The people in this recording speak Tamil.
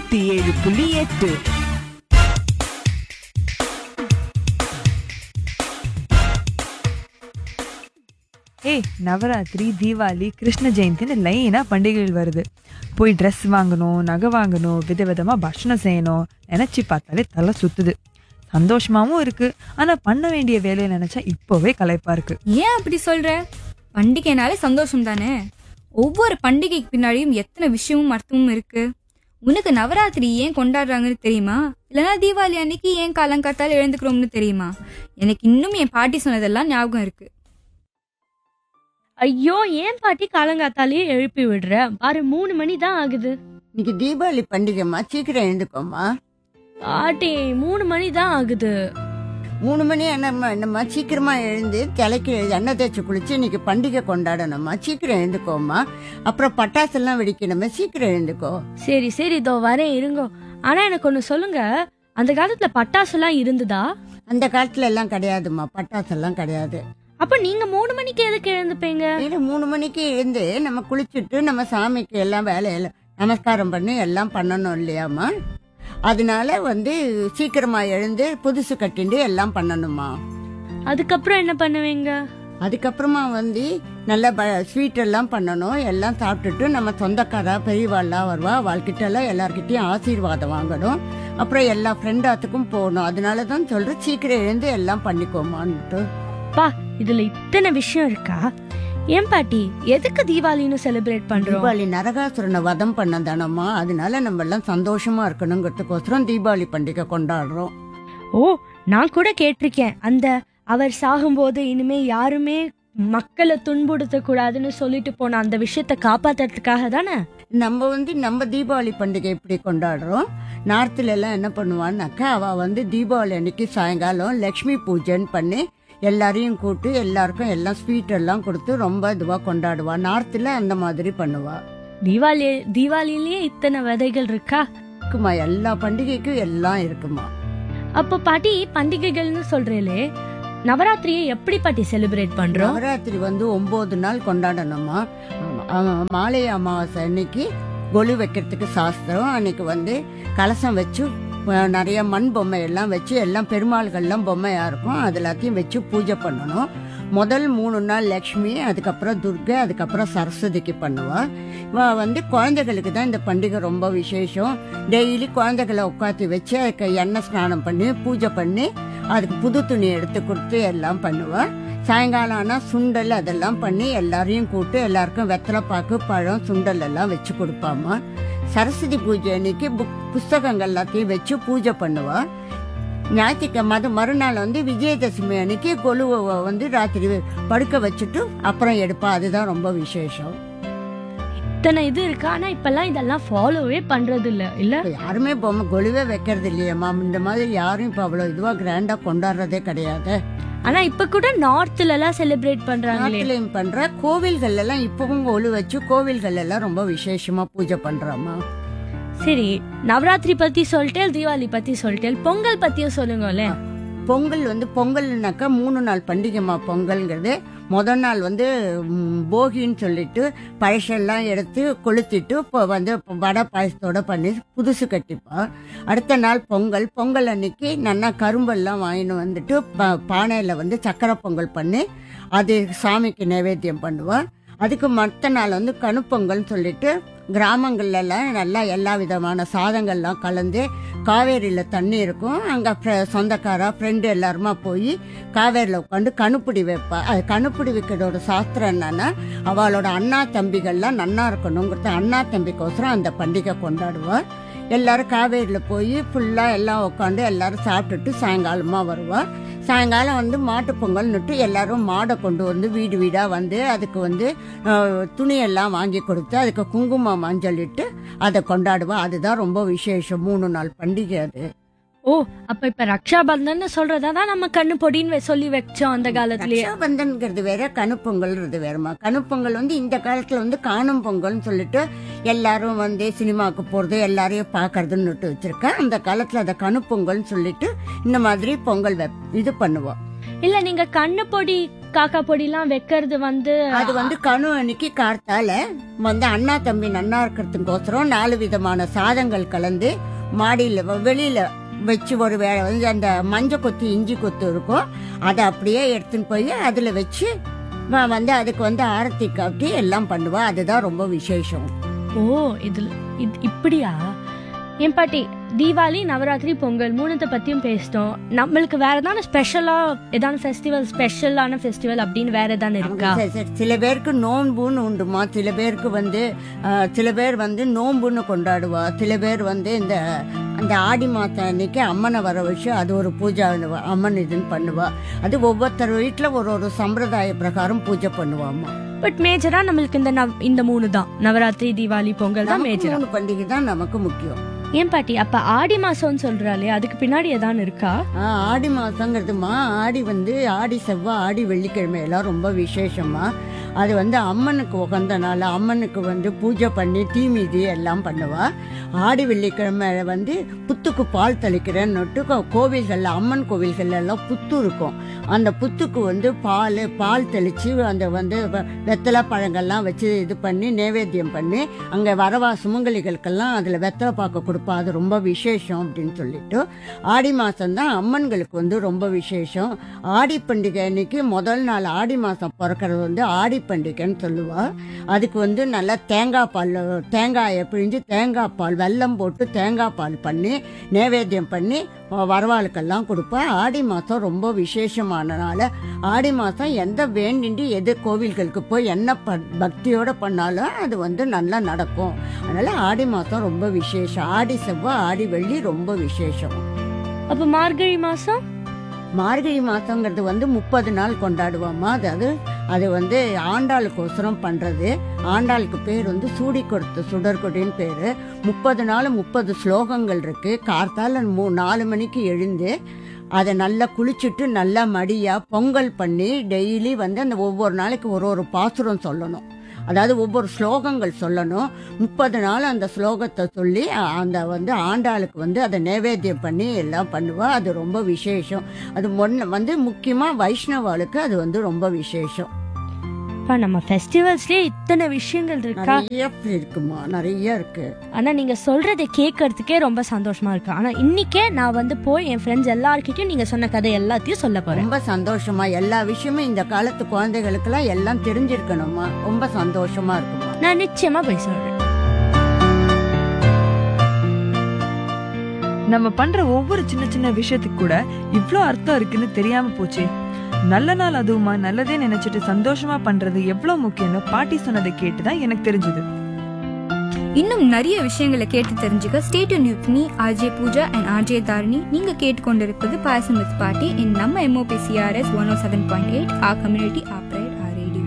நூத்தி ஏழு புள்ளி எட்டு ஏய் நவராத்திரி தீபாவளி கிருஷ்ண ஜெயந்தின்னு லைனா பண்டிகைகள் வருது போய் ட்ரெஸ் வாங்கணும் நகை வாங்கணும் விதவிதமா பட்சணம் செய்யணும் நினைச்சு பார்த்தாலே தலை சுத்துது சந்தோஷமாவும் இருக்கு ஆனா பண்ண வேண்டிய வேலையை நினைச்சா இப்போவே களைப்பா இருக்கு ஏன் அப்படி சொல்ற பண்டிகைனாலே சந்தோஷம் தானே ஒவ்வொரு பண்டிகைக்கு பின்னாடியும் எத்தனை விஷயமும் அர்த்தமும் இருக்கு உனக்கு நவராத்திரி ஏன் கொண்டாடுறாங்கன்னு தெரியுமா இல்லைன்னா தீபாவளி அன்னைக்கு ஏன் காலங்காத்தால எழுந்துக்கிறோம்னு தெரியுமா எனக்கு இன்னும் என் பாட்டி சொன்னதெல்லாம் ஞாபகம் இருக்கு ஐயோ ஏன் பாட்டி காலங்காத்தாலேயே எழுப்பி விடுற பாரு மூணு மணி தான் ஆகுது இன்னைக்கு தீபாவளி பண்டிகைம்மா சீக்கிரம் எழுந்துக்கோமா பாட்டி மூணு மணி தான் ஆகுது மூணு மணி என்னம்மா என்னம்மா சீக்கிரமா எழுந்து தலைக்கு எண்ணெய் தேய்ச்சி குளிச்சு இன்னைக்கு பண்டிகை கொண்டாடணும்மா சீக்கிரம் எழுந்துக்கோமா அப்புறம் பட்டாசெல்லாம் வெடிக்கணுமே சீக்கிரம் எழுந்துக்கோ சரி சரி இதோ வரேன் இருங்கோ ஆனா எனக்கு ஒண்ணு சொல்லுங்க அந்த காலத்துல பட்டாசுலாம் இருந்ததா அந்த காலத்துல எல்லாம் கிடையாதும்மா பட்டாசெல்லாம் கிடையாது அப்ப நீங்க மூணு மணிக்கு எதுக்கு எழுந்துப்பீங்க ஏன்னா மூணு மணிக்கு எழுந்து நம்ம குளிச்சுட்டு நம்ம சாமிக்கு எல்லாம் வேலையில நமஸ்காரம் பண்ணி எல்லாம் பண்ணணும் இல்லையாம்மா அதனால வந்து சீக்கிரமா எழுந்து புதுசு கட்டிண்டு எல்லாம் பண்ணணுமா அதுக்கப்புறம் என்ன பண்ணுவீங்க அதுக்கப்புறமா வந்து நல்ல ஸ்வீட் எல்லாம் பண்ணணும் எல்லாம் சாப்பிட்டுட்டு நம்ம சொந்தக்காரா பெரியவாள்லாம் வருவா அவள்கிட்ட எல்லாம் எல்லார்கிட்டயும் ஆசீர்வாதம் வாங்கணும் அப்புறம் எல்லா ஃப்ரெண்டாத்துக்கும் போகணும் அதனால தான் சொல்றேன் சீக்கிரம் எழுந்து எல்லாம் பண்ணிக்கோமான்ட்டு பா இதுல இத்தனை விஷயம் இருக்கா ஏன் பாட்டி எதுக்கு தீபாவளின்னு செலிப்ரேட் பண்றோம் தீபாவளி நரகாசுரனை வதம் பண்ண தானம்மா அதனால நம்ம எல்லாம் சந்தோஷமா இருக்கணுங்கிறதுக்கோசரம் தீபாவளி பண்டிகை கொண்டாடுறோம் ஓ நான் கூட கேட்டிருக்கேன் அந்த அவர் சாகும்போது இனிமே யாருமே மக்களை துன்புறுத்த கூடாதுன்னு சொல்லிட்டு போன அந்த விஷயத்த காப்பாத்துறதுக்காக தானே நம்ம வந்து நம்ம தீபாவளி பண்டிகை இப்படி கொண்டாடுறோம் நார்த்தில் எல்லாம் என்ன பண்ணுவான்னாக்கா அவ வந்து தீபாவளி அன்னைக்கு சாயங்காலம் லக்ஷ்மி பூஜைன்னு பண்ணி எல்லாரையும் கூட்டு எல்லாருக்கும் எல்லாம் ஸ்வீட் எல்லாம் கொடுத்து ரொம்ப இதுவா கொண்டாடுவா நார்த்தில் அந்த மாதிரி பண்ணுவா தீபாவளி தீபாவளிலேயே இத்தனை விதைகள் இருக்கா இருக்குமா எல்லா பண்டிகைக்கும் எல்லாம் இருக்குமா அப்ப பாட்டி பண்டிகைகள்னு சொல்றீங்களே நவராத்திரியை எப்படி பாட்டி செலிப்ரேட் பண்றோம் நவராத்திரி வந்து ஒன்பது நாள் கொண்டாடணுமா ஆமா, மாலை அமாவாசை அன்னைக்கு கொலு வைக்கிறதுக்கு சாஸ்திரம் அன்னைக்கு வந்து கலசம் வச்சு அஹ், நிறைய மண் பொம்மை எல்லாம் வச்சு எல்லாம் பெருமாள்கள்லாம் பொம்மையா இருக்கும் அது எல்லாத்தையும் வச்சு பூஜை பண்ணணும் முதல் மூணு நாள் லக்ஷ்மி அதுக்கப்புறம் துர்கை அதுக்கப்புறம் சரஸ்வதிக்கு பண்ணுவா இவ வந்து குழந்தைகளுக்கு தான் இந்த பண்டிகை ரொம்ப விசேஷம் டெய்லி குழந்தைகளை உட்காத்தி வச்சு அதுக்கு எண்ணெய் ஸ்நானம் பண்ணி பூஜை பண்ணி அதுக்கு புது துணி எடுத்து கொடுத்து எல்லாம் பண்ணுவா சாயங்காலம் ஆனால் சுண்டல் அதெல்லாம் பண்ணி எல்லாரையும் கூப்பிட்டு எல்லாருக்கும் வெத்தலை பாக்கு பழம் சுண்டல் எல்லாம் வச்சு கொடுப்பாமா சரஸ்வதி பூஜை அன்னைக்கு புக் புஸ்தகங்கள் எல்லாத்தையும் வச்சு பூஜை பண்ணுவா ஞாயிற்றுக்கிழமை அது மறுநாள் வந்து விஜயதசமி அன்னைக்கு கொலுவை வந்து ராத்திரி படுக்க வச்சுட்டு அப்புறம் எடுப்பா அதுதான் ரொம்ப விசேஷம் இத்தனை இது இருக்கு ஆனா இப்பெல்லாம் இதெல்லாம் ஃபாலோவே பண்றது இல்ல இல்ல இப்ப யாருமே பொம்மை கொலுவே வைக்கிறது இல்லையம்மா இந்த மாதிரி யாரும் இப்போ அவ்வளோ இதுவாக கிராண்டாக கொண்டாடுறதே கிடையாது ஆனா இப்ப கூட நார்த்ல எல்லாம் செலிப்ரேட் பண்றாங்களே நாட்டிலையும் பண்ற கோவில்கள் எல்லாம் இப்பவும் ஒழு வச்சு கோவில்கள் எல்லாம் ரொம்ப விசேஷமா பூஜை பண்றோமா சரி நவராத்திரி பத்தி சொல்லிட்டேன் தீபாவளி பத்தி சொல்லிட்டேன் பொங்கல் பத்தியும் சொல்லுங்களே பொங்கல் வந்து பொங்கல்னாக்கா மூணு நாள் பண்டிகைமா பொங்கல்ங்கிறது முதல் நாள் வந்து ம், போகின்னு சொல்லிட்டு பழசெல்லாம் எடுத்து கொளுத்திட்டு இப்போ வந்து வடை பாயசத்தோட பண்ணி புதுசு கட்டிப்பா அடுத்த நாள் பொங்கல் பொங்கல் அன்னைக்கு நல்லா கரும்பெல்லாம் வாங்கின்னு வந்துட்டு ப- பானையில வந்து சக்கரை பொங்கல் பண்ணி அது சாமிக்கு நைவேத்தியம் பண்ணுவா அதுக்கு மற்ற நாள் வந்து கணுப்பொங்கல்னு சொல்லிட்டு கிராமங்கள்ல எல்லாம் நல்லா எல்லா விதமான சாதங்கள்லாம் கலந்து காவேரியில் தண்ணி இருக்கும் அங்கே சொந்தக்காரா ஃப்ரெண்டு எல்லாருமா போய் காவேரியில் உட்காந்து கணுப்பிடி வைப்பா அது கணுப்பிடி வைக்கிறதோட சாஸ்திரம் என்னன்னா அவளோட அண்ணா தம்பிகள்லாம் நன்னா இருக்கணுங்கிறது அண்ணா தம்பிக்கோசரம் அந்த பண்டிகை கொண்டாடுவா எல்லாரும் காவேரியில் போய் ஃபுல்லாக எல்லாம் உட்காந்து எல்லாரும் சாப்பிட்டுட்டு சாயங்காலமாக வருவா சாயங்காலம் வந்து மாட்டுப் பொங்கல்னுட்டு எல்லாரும் மாடை கொண்டு வந்து வீடு வீடாக வந்து அதுக்கு வந்து அஹ், துணியெல்லாம் வாங்கி கொடுத்து அதுக்கு குங்குமம் மஞ்சள் இட்டு அதை கொண்டாடுவா அதுதான் ரொம்ப விசேஷம் மூணு நாள் பண்டிகை அது ஓ அப்ப இப்ப ரக்ஷாபந்தன் சொல்றதா தான் நம்ம கண்ணு பொடின்னு வெ- சொல்லி வச்சோம் அந்த காலத்திலேயே ரக்ஷாபந்தன்ங்கிறது வேற கணுப்பொங்கல்ன்றது வேறமா கணுப்பொங்கல் வந்து இந்த காலத்துல வந்து காணும் பொங்கல்னு சொல்லிட்டு எல்லாரும் வந்து சினிமாவுக்கு போறது எல்லாரையும் பாக்குறதுன்னு வச்சிருக்கேன் அந்த காலத்துல அதை கணுப்பொங்கல்னு சொல்லிட்டு இந்த மாதிரி பொங்கல் வெப்- இது பண்ணுவோம் இல்ல நீங்க கண்ணு பொடி காக்கா பொடிலாம் வைக்கிறது வந்து அது வந்து கணு அன்னைக்கு கார்த்தால வந்து அண்ணா தம்பி நன்னா இருக்கிறதுக்கோசரம் நாலு விதமான சாதங்கள் கலந்து மாடியில வ- வெளியில வச்சு ஒரு வேளை வந்து அந்த மஞ்சள் கொத்து இஞ்சி கொத்து இருக்கும் அதை அப்படியே எடுத்துன்னு போய் அதுல வச்சு வ- வந்து அதுக்கு வந்து ஆரத்தி காட்டி எல்லாம் பண்ணுவா அதுதான் ரொம்ப விசேஷம் ஓ இதுல இது இப்படியா என் பாட்டி தீபாவளி நவராத்திரி பொங்கல் மூணுத்தை பத்தியும் பேசிட்டோம் நம்மளுக்கு வேற ஏதாவது ஸ்பெஷலா ஏதாவது ஃபெஸ்டிவல் ஸ்பெஷலான ஃபெஸ்டிவல் அப்படின்னு வேற ஏதாவது இருக்கா சரி, சரி. சில பேருக்கு நோன்புன்னு உண்டுமா சில பேருக்கு வந்து ஆஹ், சில பேர் வந்து நோன்புன்னு கொண்டாடுவா சில பேர் வந்து இந்த அந்த ஆடி மாதம் அன்னைக்கு அம்மனை வர வச்சு அது ஒரு பூஜை பண்ணுவா. அம்மன் இதுன்னு பண்ணுவா அது ஒவ்வொருத்தர் வீட்டில் ஒரு ஒரு சம்பிரதாய பிரகாரம் பூஜை பண்ணுவாம்மா பட் மேஜரா நம்மளுக்கு இந்த நவ் இந்த மூணு தான் நவராத்திரி தீபாவளி பொங்கல் தான் நமக்கு மேஜரா மூணு பண்டிகை தான் நமக்கு முக்கியம் ஏன் பாட்டி அப்ப ஆடி மாசம்னு சொல்றாளே அதுக்கு பின்னாடி ஏதாவது இருக்கா ஆ, ஆடி மாதங்கிறதுமா ஆடி வந்து ஆடி செவ்வாய் ஆடி வெள்ளிக்கிழமை எல்லாம் ரொம்ப விசேஷமா அது வந்து அம்மனுக்கு உகந்த நாள் அம்மனுக்கு வந்து பூஜை பண்ணி தீ மீதி எல்லாம் பண்ணுவா ஆடி வெள்ளிக்கிழமை வந்து புத்துக்கு பால் தெளிக்கிறேன்னுட்டு கோ- கோவில்கள்ல அம்மன் கோவில்கள்ல எல்லாம் புத்து இருக்கும் அந்த புத்துக்கு வந்து பால் பால் தெளிச்சு அந்த வந்து வ- வெத்தலை பழங்கள்லாம் வச்சு இது பண்ணி நைவேத்தியம் பண்ணி அங்கே வரவா சுமங்கலிகளுக்கெல்லாம் அதில் வெத்தலை பாக்க கொடுப்பா அது ரொம்ப விசேஷம் அப்படின்னு சொல்லிட்டு ஆடி மாதம் தான் அம்மன்களுக்கு வந்து ரொம்ப விசேஷம் ஆடி பண்டிகை அன்னைக்கு முதல் நாள் ஆடி மாதம் பிறக்கிறது வந்து ஆடி பண்டிகைன்னு சொல்லுவா அதுக்கு வந்து நல்லா தேங்காய் பால் தேங்காயை பிழிஞ்சு தேங்காய் பால் வெல்லம் போட்டு தேங்காய் பால் பண்ணி நைவேத்தியம் பண்ணி வ- வரவாளுக்கெல்லாம் கொடுப்பா ஆடி மாதம் ரொம்ப விசேஷமான நாள் ஆடி மாதம் எந்த வேண்டிண்டு எது கோவில்களுக்கு போய் என்ன ப பக்தியோட பண்ணாலும் அது வந்து நல்லா நடக்கும் அதனால ஆடி மாதம் ரொம்ப விசேஷம் ஆடி செவ்வாய் ஆடி வெள்ளி ரொம்ப விசேஷம் அப்ப மார்கழி மாசம் மார்கழி மாதங்கிறது வந்து முப்பது நாள் கொண்டாடுவோமா அதாவது அது வந்து ஆண்டாளுக்கோசரம் பண்ணுறது ஆண்டாளுக்கு பேர் வந்து சூடி கொடுத்த சுடர்கொடின்னு பேர் முப்பது நாள் முப்பது ஸ்லோகங்கள் இருக்கு கார்த்தால மூ நாலு மணிக்கு எழுந்து அதை நல்லா குளிச்சுட்டு நல்லா மடியாக பொங்கல் பண்ணி டெய்லி வந்து அந்த ஒவ்வொரு நாளைக்கு ஒரு ஒரு பாசுரம் சொல்லணும் அதாவது ஒவ்வொரு ஸ்லோகங்கள் சொல்லணும் முப்பது நாள் அந்த ஸ்லோகத்தை சொல்லி அ- அந்த வந்து ஆண்டாளுக்கு வந்து அதை நைவேத்தியம் பண்ணி எல்லாம் பண்ணுவா அது ரொம்ப விசேஷம் அது முன்ன வந்து முக்கியமாக வைஷ்ணவாளுக்கு அது வந்து ரொம்ப விசேஷம் அப்பா நம்ம ஃபெஸ்டிவல்ஸ்லயே இத்தனை விஷயங்கள் இருக்கா நிறைய இருக்குமா நிறைய இருக்கு ஆனா நீங்க சொல்றதை கேட்கறதுக்கே ரொம்ப சந்தோஷமா இருக்கு ஆனா இன்னைக்கே நான் வந்து போய் என் ஃப்ரெண்ட்ஸ் எல்லார்கிட்டயும் நீங்க சொன்ன கதை எல்லாத்தையும் சொல்ல போறேன் ரொம்ப சந்தோஷமா எல்லா விஷயமும் இந்த காலத்து குழந்தைகளுக்கெல்லாம் எல்லாம் தெரிஞ்சிருக்கணுமா ரொம்ப சந்தோஷமா இருக்குமா நான் நிச்சயமா போய் சொல்றேன் நம்ம பண்ற ஒவ்வொரு சின்ன சின்ன விஷயத்துக்கு கூட இவ்ளோ அர்த்தம் இருக்குன்னு தெரியாம போச்சே நல்ல நாள் அதுவுமா நல்லதே நினைச்சிட்டு சந்தோஷமா பண்றது எவ்வளவு முக்கியம்னு பாட்டி சொன்னதை கேட்டுதான் எனக்கு தெரிஞ்சது இன்னும் நிறைய விஷயங்களை கேட்டு தெரிஞ்சுக்க stayed with me RJ Pooja and RJ Dharini நீங்க கேட்டுக்கொண்டிருப்பது பாயசம் வித் பாட்டி இன் நம்ம MOP CRS one O seven point eight are community app